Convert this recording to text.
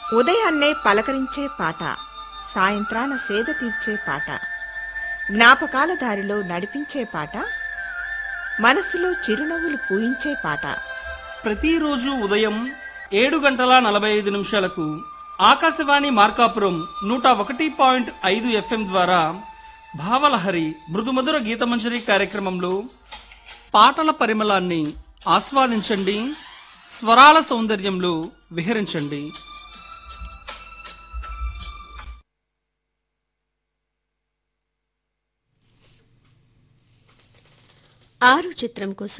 ఉదయాన్నే పలకరించే పాట సాయంత్రాన సేద తీర్చే పాట జ్ఞాపకాల దారిలో నడిపించే పాట మనసులో చిరునవ్వులు పూయించే పాట ప్రతిరోజు ఉదయం ఏడు గంటల నలభై ఐదు నిమిషాలకు ఆకాశవాణి మార్కాపురం నూట ఒకటి పాయింట్ ఐదు ఎఫ్ఎం ద్వారా భావలహరి మృదుమధుర గీతమంజరి కార్యక్రమంలో పాటల పరిమళాన్ని ఆస్వాదించండి స్వరాల సౌందర్యంలో విహరించండి ఆరు చిత్రం కోసం